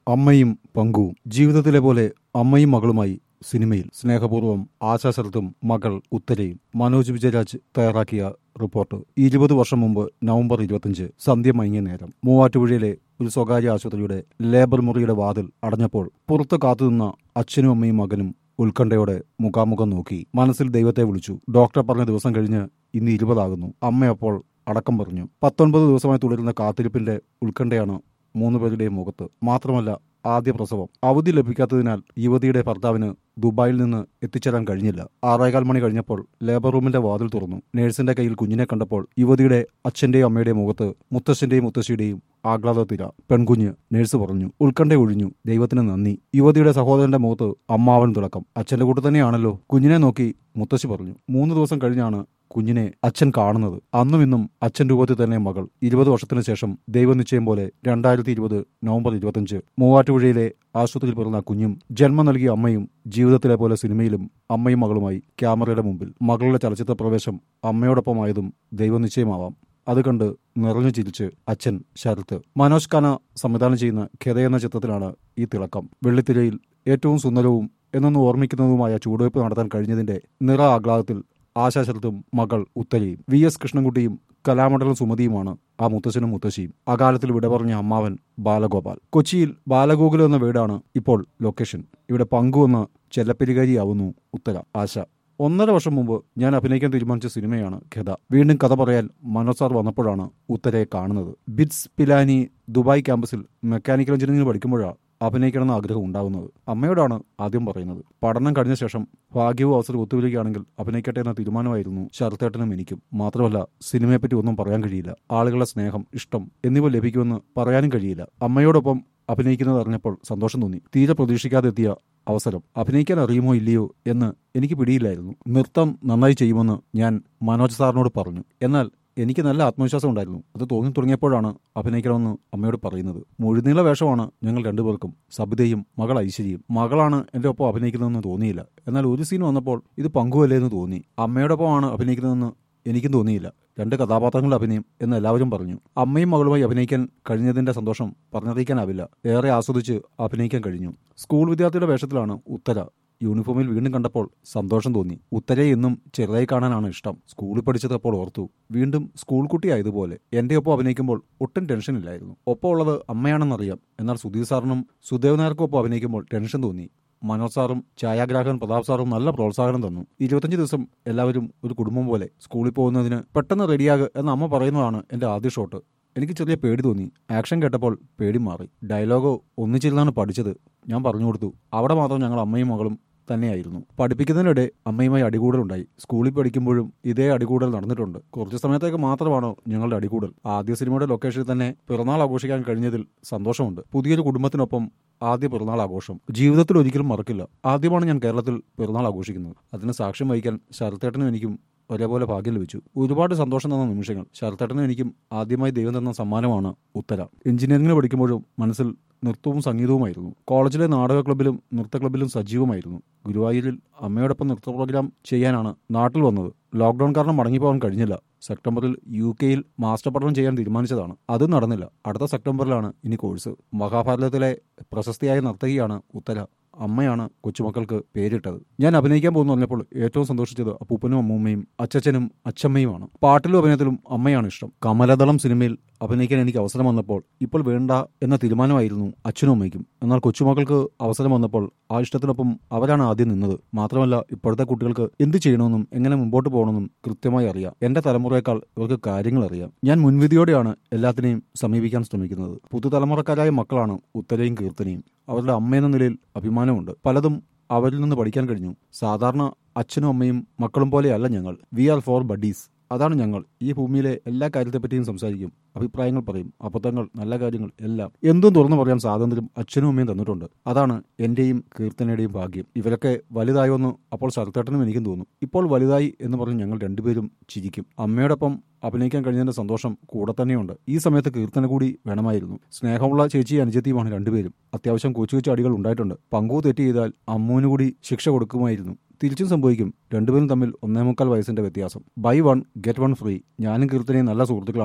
അമ്മയും പങ്കുവും ജീവിതത്തിലെ പോലെ അമ്മയും മകളുമായി സിനിമയിൽ സ്നേഹപൂർവ്വം ആശാശരത്തും മകൾ ഉത്തരയും മനോജ് വിജയരാജ് തയ്യാറാക്കിയ റിപ്പോർട്ട് ഇരുപത് വർഷം മുമ്പ് നവംബർ ഇരുപത്തിയഞ്ച് സന്ധ്യ മയങ്ങിയ നേരം മൂവാറ്റുപുഴയിലെ ഒരു സ്വകാര്യ ആശുപത്രിയുടെ ലേബർ മുറിയുടെ വാതിൽ അടഞ്ഞപ്പോൾ പുറത്ത് കാത്തുനിന്ന അച്ഛനും അമ്മയും മകനും ഉത്കണ്ഠയോടെ മുഖാമുഖം നോക്കി മനസ്സിൽ ദൈവത്തെ വിളിച്ചു ഡോക്ടർ പറഞ്ഞ ദിവസം കഴിഞ്ഞ് ഇന്ന് ഇരുപതാകുന്നു അമ്മയപ്പോൾ അടക്കം പറഞ്ഞു പത്തൊൻപത് ദിവസമായി തുടരുന്ന കാത്തിരിപ്പിന്റെ ഉത്കണ്ഠയാണ് മൂന്ന് പേരുടെയും മുഖത്ത് മാത്രമല്ല ആദ്യ പ്രസവം അവധി ലഭിക്കാത്തതിനാൽ യുവതിയുടെ ഭർത്താവിന് ദുബായിൽ നിന്ന് എത്തിച്ചേരാൻ കഴിഞ്ഞില്ല ആറേകാൽ മണി കഴിഞ്ഞപ്പോൾ ലേബർ റൂമിന്റെ വാതിൽ തുറന്നു നേഴ്സിന്റെ കയ്യിൽ കുഞ്ഞിനെ കണ്ടപ്പോൾ യുവതിയുടെ അച്ഛന്റെയും അമ്മയുടെയും മുഖത്ത് മുത്തശ്ശന്റെയും മുത്തശ്ശിയുടെയും ആഹ്ലാദത്തില പെൺകുഞ്ഞ് നേഴ്സ് പറഞ്ഞു ഉത്കണ്ഠ ഒഴിഞ്ഞു ദൈവത്തിന് നന്ദി യുവതിയുടെ സഹോദരന്റെ മുഖത്ത് അമ്മാവൻ തിളക്കം അച്ഛന്റെ കൂട്ട് തന്നെയാണല്ലോ കുഞ്ഞിനെ നോക്കി മുത്തശ്ശി പറഞ്ഞു മൂന്ന് ദിവസം കഴിഞ്ഞാണ് കുഞ്ഞിനെ അച്ഛൻ കാണുന്നത് അന്നും ഇന്നും അച്ഛൻ രൂപത്തിൽ തന്നെ മകൾ ഇരുപത് വർഷത്തിന് ശേഷം ദൈവനിശ്ചയം പോലെ രണ്ടായിരത്തി ഇരുപത് നവംബർ ഇരുപത്തിയഞ്ച് മൂവാറ്റുപുഴയിലെ ആശുപത്രിയിൽ പിറന്ന കുഞ്ഞും ജന്മം നൽകിയ അമ്മയും ജീവിതത്തിലെ പോലെ സിനിമയിലും അമ്മയും മകളുമായി ക്യാമറയുടെ മുമ്പിൽ മകളുടെ ചലച്ചിത്ര പ്രവേശം അമ്മയോടൊപ്പമായതും ദൈവനിശ്ചയമാവാം അത് കണ്ട് നിറഞ്ഞു ചിരിച്ച് അച്ഛൻ ശരത്ത് മനോജ് ഖാന സംവിധാനം ചെയ്യുന്ന ഖെത എന്ന ചിത്രത്തിലാണ് ഈ തിളക്കം വെള്ളിത്തിരയിൽ ഏറ്റവും സുന്ദരവും എന്നൊന്ന് ഓർമ്മിക്കുന്നതുമായ ചുവടുവയ്പ് നടത്താൻ കഴിഞ്ഞതിന്റെ നിറ ആഹ്ലാദത്തിൽ ആശാശരത്തും മകൾ ഉത്തരയും വി എസ് കൃഷ്ണൻകുട്ടിയും കലാമണ്ഡലം സുമതിയുമാണ് ആ മുത്തശ്ശനും മുത്തശ്ശിയും അകാലത്തിൽ വിട പറഞ്ഞ അമ്മാവൻ ബാലഗോപാൽ കൊച്ചിയിൽ ബാലഗോകുലം എന്ന വീടാണ് ഇപ്പോൾ ലൊക്കേഷൻ ഇവിടെ പങ്കു എന്ന ചെല്ലപ്പെരികാരിയാവുന്നു ഉത്തര ആശ ഒന്നര വർഷം മുമ്പ് ഞാൻ അഭിനയിക്കാൻ തീരുമാനിച്ച സിനിമയാണ് ഖെദ വീണ്ടും കഥ പറയാൻ മനോജ് സാർ വന്നപ്പോഴാണ് ഉത്തരയെ കാണുന്നത് ബിറ്റ്സ് പിലാനി ദുബായ് ക്യാമ്പസിൽ മെക്കാനിക്കൽ എഞ്ചിനീയറിംഗ് പഠിക്കുമ്പോഴാണ് അഭിനയിക്കണമെന്ന ആഗ്രഹം ഉണ്ടാകുന്നത് അമ്മയോടാണ് ആദ്യം പറയുന്നത് പഠനം കഴിഞ്ഞ ശേഷം ഭാഗ്യവും അവസരം ഒത്തുവരികയാണെങ്കിൽ അഭിനയിക്കട്ടെ എന്ന തീരുമാനമായിരുന്നു ശരത്തേട്ടനും എനിക്കും മാത്രമല്ല സിനിമയെപ്പറ്റി ഒന്നും പറയാൻ കഴിയില്ല ആളുകളുടെ സ്നേഹം ഇഷ്ടം എന്നിവ ലഭിക്കുമെന്ന് പറയാനും കഴിയില്ല അമ്മയോടൊപ്പം അഭിനയിക്കുന്നത് അറിഞ്ഞപ്പോൾ സന്തോഷം തോന്നി തീരെ പ്രതീക്ഷിക്കാതെ എത്തിയ അവസരം അഭിനയിക്കാൻ അറിയുമോ ഇല്ലയോ എന്ന് എനിക്ക് പിടിയില്ലായിരുന്നു നൃത്തം നന്നായി ചെയ്യുമെന്ന് ഞാൻ മനോജ് സാറിനോട് പറഞ്ഞു എന്നാൽ എനിക്ക് നല്ല ആത്മവിശ്വാസം ഉണ്ടായിരുന്നു അത് തോന്നി തുടങ്ങിയപ്പോഴാണ് അഭിനയിക്കണമെന്ന് അമ്മയോട് പറയുന്നത് മുഴുനീള വേഷമാണ് ഞങ്ങൾ രണ്ടുപേർക്കും സബിതയും മകൾ ഐശ്വര്യയും മകളാണ് എന്റെ ഒപ്പം അഭിനയിക്കുന്നതെന്ന് തോന്നിയില്ല എന്നാൽ ഒരു സീൻ വന്നപ്പോൾ ഇത് പങ്കുവല്ലേ എന്ന് തോന്നി അമ്മയോടൊപ്പമാണ് അഭിനയിക്കുന്നതെന്ന് എനിക്കും തോന്നിയില്ല രണ്ട് കഥാപാത്രങ്ങളുടെ അഭിനയം എന്ന് എല്ലാവരും പറഞ്ഞു അമ്മയും മകളുമായി അഭിനയിക്കാൻ കഴിഞ്ഞതിന്റെ സന്തോഷം പറഞ്ഞറിയിക്കാനാവില്ല ഏറെ ആസ്വദിച്ച് അഭിനയിക്കാൻ കഴിഞ്ഞു സ്കൂൾ വിദ്യാർത്ഥിയുടെ വേഷത്തിലാണ് ഉത്തര യൂണിഫോമിൽ വീണ്ടും കണ്ടപ്പോൾ സന്തോഷം തോന്നി ഉത്തരയെ എന്നും ചെറുതായി കാണാനാണ് ഇഷ്ടം സ്കൂളിൽ പഠിച്ചത് അപ്പോൾ ഓർത്തു വീണ്ടും സ്കൂൾ കുട്ടിയായതുപോലെ എന്റെ ഒപ്പം അഭിനയിക്കുമ്പോൾ ഒട്ടും ടെൻഷൻ ഇല്ലായിരുന്നു ഒപ്പം ഉള്ളത് അമ്മയാണെന്നറിയാം എന്നാൽ സുധീർ സാറിനും സുദേവ് നായർക്കും ഒപ്പം അഭിനയിക്കുമ്പോൾ ടെൻഷൻ തോന്നി മനോജ് സാറും ഛായാഗ്രാഹകൻ പ്രതാപ് സാറും നല്ല പ്രോത്സാഹനം തന്നു ഇരുപത്തഞ്ച് ദിവസം എല്ലാവരും ഒരു കുടുംബം പോലെ സ്കൂളിൽ പോകുന്നതിന് പെട്ടെന്ന് റെഡിയാകുക എന്ന് അമ്മ പറയുന്നതാണ് എന്റെ ആദ്യ ഷോട്ട് എനിക്ക് ചെറിയ പേടി തോന്നി ആക്ഷൻ കേട്ടപ്പോൾ പേടി മാറി ഡയലോഗോ ഒന്നിച്ചിരുന്നാണ് പഠിച്ചത് ഞാൻ പറഞ്ഞു കൊടുത്തു അവിടെ മാത്രം ഞങ്ങൾ അമ്മയും മകളും തന്നെയായിരുന്നു പഠിപ്പിക്കുന്നതിനിടെ അമ്മയുമായി അടികൂടലുണ്ടായി സ്കൂളിൽ പഠിക്കുമ്പോഴും ഇതേ അടികൂടൽ നടന്നിട്ടുണ്ട് കുറച്ച് സമയത്തേക്ക് മാത്രമാണോ ഞങ്ങളുടെ അടികൂടൽ ആദ്യ സിനിമയുടെ ലൊക്കേഷനിൽ തന്നെ പിറന്നാൾ ആഘോഷിക്കാൻ കഴിഞ്ഞതിൽ സന്തോഷമുണ്ട് പുതിയൊരു കുടുംബത്തിനൊപ്പം ആദ്യ പിറന്നാൾ ആഘോഷം ജീവിതത്തിൽ ഒരിക്കലും മറക്കില്ല ആദ്യമാണ് ഞാൻ കേരളത്തിൽ പിറന്നാൾ ആഘോഷിക്കുന്നത് അതിന് സാക്ഷ്യം വഹിക്കാൻ ശരത്തേട്ടനും എനിക്കും ഒരേപോലെ ഭാഗ്യം ലഭിച്ചു ഒരുപാട് സന്തോഷം തന്ന നിമിഷങ്ങൾ ശരത്തേട്ടനും എനിക്കും ആദ്യമായി ദൈവം തന്ന സമ്മാനമാണ് ഉത്തര എഞ്ചിനീയറിംഗിന് പഠിക്കുമ്പോഴും മനസ്സിൽ നൃത്തവും സംഗീതവുമായിരുന്നു കോളേജിലെ നാടക ക്ലബിലും നൃത്ത ക്ലബിലും സജീവമായിരുന്നു ഗുരുവായൂരിൽ അമ്മയോടൊപ്പം നൃത്ത പ്രോഗ്രാം ചെയ്യാനാണ് നാട്ടിൽ വന്നത് ലോക്ക്ഡൌൺ കാരണം മടങ്ങിപ്പോകാൻ കഴിഞ്ഞില്ല സെപ്റ്റംബറിൽ യു കെയിൽ മാസ്റ്റർ പഠനം ചെയ്യാൻ തീരുമാനിച്ചതാണ് അതും നടന്നില്ല അടുത്ത സെപ്റ്റംബറിലാണ് ഇനി കോഴ്സ് മഹാഭാരതത്തിലെ പ്രശസ്തിയായ നർത്തകിയാണ് ഉത്തര അമ്മയാണ് കൊച്ചുമക്കൾക്ക് പേരിട്ടത് ഞാൻ അഭിനയിക്കാൻ പോകുന്നു പറഞ്ഞപ്പോൾ ഏറ്റവും സന്തോഷിച്ചത് അപ്പൂപ്പനും അമ്മൂമ്മയും അച്ചച്ചനും അച്ചമ്മയുമാണ് പാട്ടിലും അഭിനയത്തിലും അമ്മയാണ് ഇഷ്ടം കമലദളം സിനിമയിൽ അഭിനയിക്കാൻ എനിക്ക് അവസരം വന്നപ്പോൾ ഇപ്പോൾ വേണ്ട എന്ന തീരുമാനമായിരുന്നു അച്ഛനും അമ്മയ്ക്കും എന്നാൽ കൊച്ചുമക്കൾക്ക് അവസരം വന്നപ്പോൾ ആ ഇഷ്ടത്തിനൊപ്പം അവരാണ് ആദ്യം നിന്നത് മാത്രമല്ല ഇപ്പോഴത്തെ കുട്ടികൾക്ക് എന്ത് ചെയ്യണമെന്നും എങ്ങനെ മുമ്പോട്ട് പോകണമെന്നും കൃത്യമായി അറിയാം എന്റെ തലമുറയേക്കാൾ ഇവർക്ക് കാര്യങ്ങൾ അറിയാം ഞാൻ മുൻവിധിയോടെയാണ് എല്ലാത്തിനെയും സമീപിക്കാൻ ശ്രമിക്കുന്നത് പുതുതലമുറക്കാരായ മക്കളാണ് ഉത്തരയും കീർത്തനയും അവരുടെ അമ്മയെന്ന നിലയിൽ അഭിമാനമുണ്ട് പലതും അവരിൽ നിന്ന് പഠിക്കാൻ കഴിഞ്ഞു സാധാരണ അച്ഛനും അമ്മയും മക്കളും പോലെയല്ല ഞങ്ങൾ വി ആർ ഫോർ ബഡീസ് അതാണ് ഞങ്ങൾ ഈ ഭൂമിയിലെ എല്ലാ കാര്യത്തെപ്പറ്റിയും സംസാരിക്കും അഭിപ്രായങ്ങൾ പറയും അബദ്ധങ്ങൾ നല്ല കാര്യങ്ങൾ എല്ലാം എന്തും തുറന്നു പറയാൻ സ്വാതന്ത്ര്യം അച്ഛനും അമ്മയും തന്നിട്ടുണ്ട് അതാണ് എന്റെയും കീർത്തനയുടെയും ഭാഗ്യം ഇവരൊക്കെ വലുതായോന്ന് അപ്പോൾ ശരത്തേട്ടനും എനിക്കും തോന്നും ഇപ്പോൾ വലുതായി എന്ന് പറഞ്ഞ് ഞങ്ങൾ രണ്ടുപേരും ചിരിക്കും അമ്മയോടൊപ്പം അഭിനയിക്കാൻ കഴിഞ്ഞതിന്റെ സന്തോഷം കൂടെ തന്നെയുണ്ട് ഈ സമയത്ത് കീർത്തന കൂടി വേണമായിരുന്നു സ്നേഹമുള്ള ചേച്ചി അനുജത്തിയുമാണ് രണ്ടുപേരും അത്യാവശ്യം കൊച്ചു കൊച്ചു അടികൾ ഉണ്ടായിട്ടുണ്ട് പങ്കു തെറ്റ് ചെയ്താൽ അമ്മുവിന് കൂടി ശിക്ഷ കൊടുക്കുമായിരുന്നു തിരിച്ചും സംഭവിക്കും രണ്ടുപേരും തമ്മിൽ ഒന്നേ മുക്കാൽ വയസ്സിന്റെ വ്യത്യാസം buy one get one free ഞാനും കീർത്തനയും നല്ല സുഹൃത്തുക്കളാണ്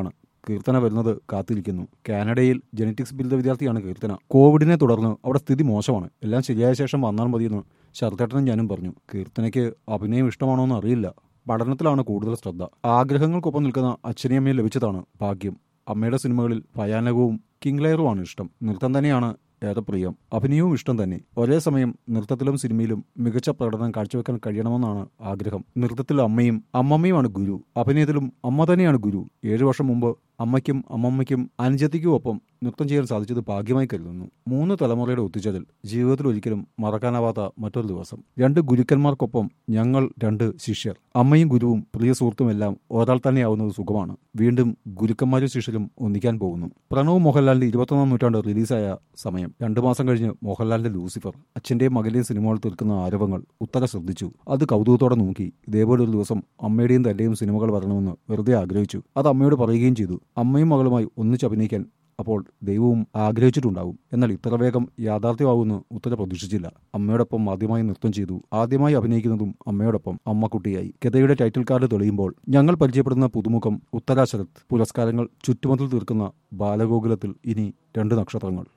കീർത്തന വരുന്നത് കാത്തിരിക്കുന്നു കാനഡയിൽ ജനറ്റിക്സ് ബിരുദ വിദ്യാർത്ഥിയാണ് കീർത്തന കോവിഡിനെ തുടർന്ന് അവിടെ സ്ഥിതി മോശമാണ് എല്ലാം ശരിയായ ശേഷം വന്നാൽ മതിയെന്ന് ശരത്തേട്ടനും ഞാനും പറഞ്ഞു കീർത്തനയ്ക്ക് അഭിനയം ഇഷ്ടമാണോ എന്ന് അറിയില്ല പഠനത്തിലാണ് കൂടുതൽ ശ്രദ്ധ ആഗ്രഹങ്ങൾക്കൊപ്പം നിൽക്കുന്ന അച്ഛനെയമ്മയെ ലഭിച്ചതാണ് ഭാഗ്യം അമ്മയുടെ സിനിമകളിൽ ഭയാനകവും കിങ്ലെയറുമാണ് ഇഷ്ടം നൃത്തം തന്നെയാണ് ഏറെ പ്രിയം അഭിനയവും ഇഷ്ടം തന്നെ ഒരേ സമയം നൃത്തത്തിലും സിനിമയിലും മികച്ച പ്രകടനം കാഴ്ചവെക്കാൻ കഴിയണമെന്നാണ് ആഗ്രഹം നൃത്തത്തിൽ അമ്മയും അമ്മമ്മയുമാണ് ഗുരു അഭിനയത്തിലും അമ്മ തന്നെയാണ് ഗുരു ഏഴു വർഷം മുമ്പ് അമ്മയ്ക്കും അമ്മമ്മയ്ക്കും അനുജത്തിക്കും ഒപ്പം നൃത്തം ചെയ്യാൻ സാധിച്ചത് ഭാഗ്യമായി കരുതുന്നു മൂന്ന് തലമുറയുടെ ഒത്തുചേരൽ ജീവിതത്തിൽ ഒരിക്കലും മറക്കാനാവാത്ത മറ്റൊരു ദിവസം രണ്ട് ഗുരുക്കന്മാർക്കൊപ്പം ഞങ്ങൾ രണ്ട് ശിഷ്യർ അമ്മയും ഗുരുവും പ്രിയ സുഹൃത്തുമെല്ലാം ഒരാൾ തന്നെയാവുന്നത് സുഖമാണ് വീണ്ടും ഗുരുക്കന്മാരും ശിഷ്യരും ഒന്നിക്കാൻ പോകുന്നു പ്രണവ് മോഹൻലാലിന്റെ ഇരുപത്തൊന്നാം നൂറ്റാണ്ട് റിലീസായ സമയം രണ്ടു മാസം കഴിഞ്ഞ് മോഹൻലാലിന്റെ ലൂസിഫർ അച്ഛന്റെയും മകന്റെയും സിനിമകൾ തീർക്കുന്ന ആരവങ്ങൾ ഉത്തര ശ്രദ്ധിച്ചു അത് കൗതുകത്തോടെ നോക്കി ഇതേപോലെ ഒരു ദിവസം അമ്മയുടെയും തന്റെയും സിനിമകൾ വരണമെന്ന് വെറുതെ ആഗ്രഹിച്ചു അത് അമ്മയോട് പറയുകയും ചെയ്തു അമ്മയും മകളുമായി ഒന്നിച്ച് അഭിനയിക്കാൻ അപ്പോൾ ദൈവവും ആഗ്രഹിച്ചിട്ടുണ്ടാവും എന്നാൽ ഇത്ര വേഗം യാഥാർത്ഥ്യമാവുമെന്ന് ഉത്തര പ്രതീക്ഷിച്ചില്ല അമ്മയോടൊപ്പം ആദ്യമായി നൃത്തം ചെയ്തു ആദ്യമായി അഭിനയിക്കുന്നതും അമ്മയോടൊപ്പം അമ്മക്കുട്ടിയായി കഥയുടെ ടൈറ്റിൽ കാർഡ് തെളിയുമ്പോൾ ഞങ്ങൾ പരിചയപ്പെടുന്ന പുതുമുഖം ഉത്തരാശരത് പുരസ്കാരങ്ങൾ ചുറ്റുമതിൽ തീർക്കുന്ന ബാലഗോകുലത്തിൽ ഇനി രണ്ട് നക്ഷത്രങ്ങൾ